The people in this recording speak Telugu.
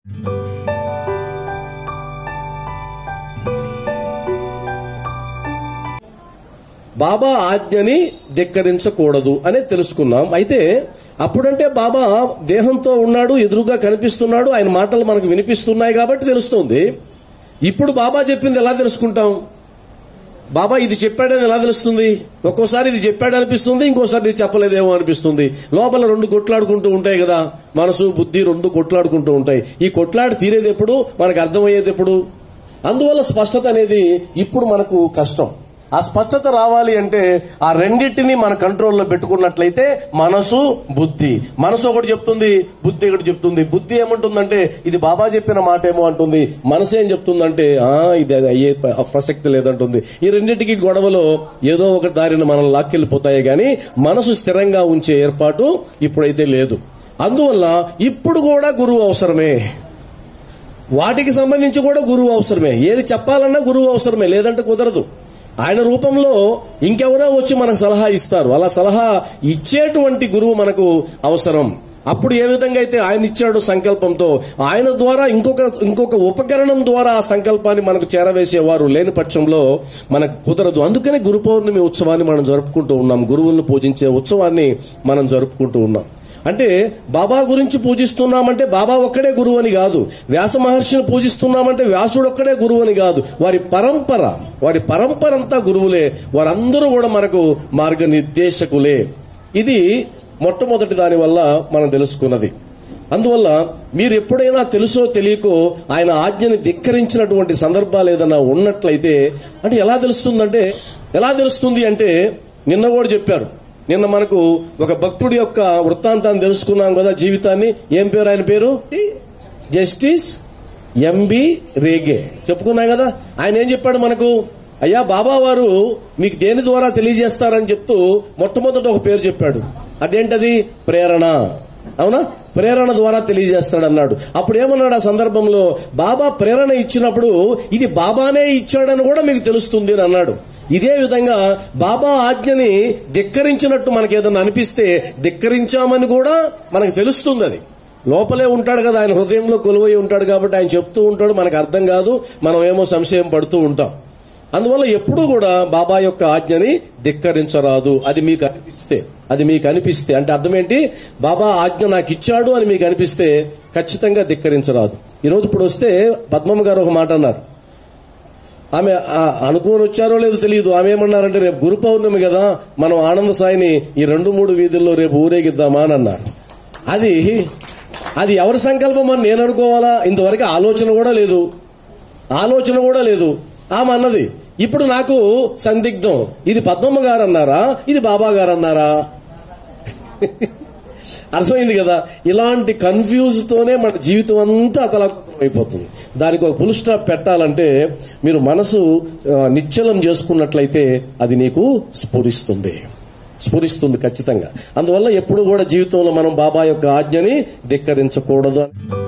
బాబా ఆజ్ఞని ధిక్కరించకూడదు అని తెలుసుకున్నాం అయితే అప్పుడంటే బాబా దేహంతో ఉన్నాడు ఎదురుగా కనిపిస్తున్నాడు ఆయన మాటలు మనకు వినిపిస్తున్నాయి కాబట్టి తెలుస్తుంది ఇప్పుడు బాబా చెప్పింది ఎలా తెలుసుకుంటాం బాబా ఇది చెప్పాడని ఎలా తెలుస్తుంది ఒక్కోసారి ఇది చెప్పాడు అనిపిస్తుంది ఇంకోసారి ఇది చెప్పలేదేమో అనిపిస్తుంది లోపల రెండు కొట్లాడుకుంటూ ఉంటాయి కదా మనసు బుద్ధి రెండు కొట్లాడుకుంటూ ఉంటాయి ఈ కొట్లాడి తీరేది ఎప్పుడు మనకు అర్థమయ్యేది ఎప్పుడు అందువల్ల స్పష్టత అనేది ఇప్పుడు మనకు కష్టం ఆ స్పష్టత రావాలి అంటే ఆ రెండింటిని మన కంట్రోల్లో పెట్టుకున్నట్లయితే మనసు బుద్ధి మనసు ఒకటి చెప్తుంది బుద్ధి ఒకటి చెప్తుంది బుద్ధి ఏమంటుందంటే ఇది బాబా చెప్పిన మాట ఏమో అంటుంది మనసు ఏం చెప్తుందంటే ఆ ఇది అయ్యే ప- ప్రసక్తి లేదంటుంది ఈ రెండింటికి గొడవలో ఏదో ఒక దారిని మనం లాక్కెళ్ళిపోతాయి గాని మనసు స్థిరంగా ఉంచే ఏర్పాటు ఇప్పుడైతే లేదు అందువల్ల ఇప్పుడు కూడా గురువు అవసరమే వాటికి సంబంధించి కూడా గురువు అవసరమే ఏది చెప్పాలన్నా గురువు అవసరమే లేదంటే కుదరదు ఆయన రూపంలో ఇంకెవరో వచ్చి మనకు సలహా ఇస్తారు అలా సలహా ఇచ్చేటువంటి గురువు మనకు అవసరం అప్పుడు ఏ విధంగా అయితే ఆయన ఇచ్చాడు సంకల్పంతో ఆయన ద్వారా ఇంకొక ఇంకొక ఉపకరణం ద్వారా ఆ సంకల్పాన్ని మనకు చేరవేసేవారు లేని పక్షంలో మనకు కుదరదు అందుకనే గురు పౌర్ణమి ఉత్సవాన్ని మనం జరుపుకుంటూ ఉన్నాం గురువులను పూజించే ఉత్సవాన్ని మనం జరుపుకుంటూ ఉన్నాం అంటే బాబా గురించి పూజిస్తున్నామంటే బాబా ఒక్కడే గురువు అని కాదు వ్యాస మహర్షిని పూజిస్తున్నామంటే వ్యాసుడు ఒక్కడే గురువు అని కాదు వారి పరంపర వారి పరంపర అంతా గురువులే వారందరూ కూడా మనకు మార్గనిర్దేశకులే ఇది మొట్టమొదటి దాని వల్ల మనం తెలుసుకున్నది అందువల్ల మీరు ఎప్పుడైనా తెలుసో తెలియకో ఆయన ఆజ్ఞని ధిక్కరించినటువంటి సందర్భాలు ఏదైనా ఉన్నట్లయితే అంటే ఎలా తెలుస్తుందంటే ఎలా తెలుస్తుంది అంటే నిన్న కూడా చెప్పారు నిన్న మనకు ఒక భక్తుడి యొక్క వృత్తాంతాన్ని తెలుసుకున్నాం కదా జీవితాన్ని ఏం పేరు ఆయన పేరు జస్టిస్ ఎంబి రేగే చెప్పుకున్నాం కదా ఆయన ఏం చెప్పాడు మనకు అయ్యా బాబా వారు మీకు దేని ద్వారా తెలియజేస్తారని చెప్తూ మొట్టమొదట ఒక పేరు చెప్పాడు అదేంటది ప్రేరణ అవునా ప్రేరణ ద్వారా తెలియజేస్తాడన్నాడు అప్పుడు ఏమన్నాడు ఆ సందర్భంలో బాబా ప్రేరణ ఇచ్చినప్పుడు ఇది బాబానే ఇచ్చాడని కూడా మీకు తెలుస్తుంది అని అన్నాడు ఇదే విధంగా బాబా ఆజ్ఞని ధిక్కరించినట్టు మనకి ఏదైనా అనిపిస్తే ధిక్కరించామని కూడా మనకు తెలుస్తుంది అది లోపలే ఉంటాడు కదా ఆయన హృదయంలో కొలువై ఉంటాడు కాబట్టి ఆయన చెప్తూ ఉంటాడు మనకు అర్థం కాదు మనం ఏమో సంశయం పడుతూ ఉంటాం అందువల్ల ఎప్పుడూ కూడా బాబా యొక్క ఆజ్ఞని ధిక్కరించరాదు అది మీకు అనిపిస్తే అది మీకు అనిపిస్తే అంటే అర్థం ఏంటి బాబా ఆజ్ఞ నాకు ఇచ్చాడు అని మీకు అనిపిస్తే ఖచ్చితంగా ధిక్కరించరాదు ఈరోజు ఇప్పుడు వస్తే పద్మమ్మ గారు ఒక మాట అన్నారు ఆమె ఆ, అనుకోని వచ్చారో లేదో తెలియదు ఆమె ఏమన్నారంటే రేపు గురు పౌర్ణమి కదా మనం ఆనంద సాయిని ఈ రెండు మూడు వీధుల్లో రేపు ఊరేగిద్దామా అని అన్నారు అది అది ఎవరి సంకల్పం అని నేను అనుకోవాలా ఇంతవరకు ఆలోచన కూడా లేదు ఆలోచన కూడా లేదు ఆమె అన్నది ఇప్పుడు నాకు సందిగ్ధం ఇది పద్మమ్మ గారు అన్నారా ఇది బాబా గారు అన్నారా అర్థమైంది కదా ఇలాంటి కన్ఫ్యూజ్ తోనే మన జీవితం అంతా అతలాకుతలం అయిపోతుంది దానికి ఒక ఫుల్ స్టాప్ పెట్టాలంటే మీరు మనసు ఆ, నిశ్చలం చేసుకున్నట్లయితే అది నీకు స్ఫురిస్తుంది స్ఫురిస్తుంది ఖచ్చితంగా అందువల్ల ఎప్పుడు కూడా జీవితంలో మనం బాబా యొక్క ఆజ్ఞని ధిక్కరించకూడదు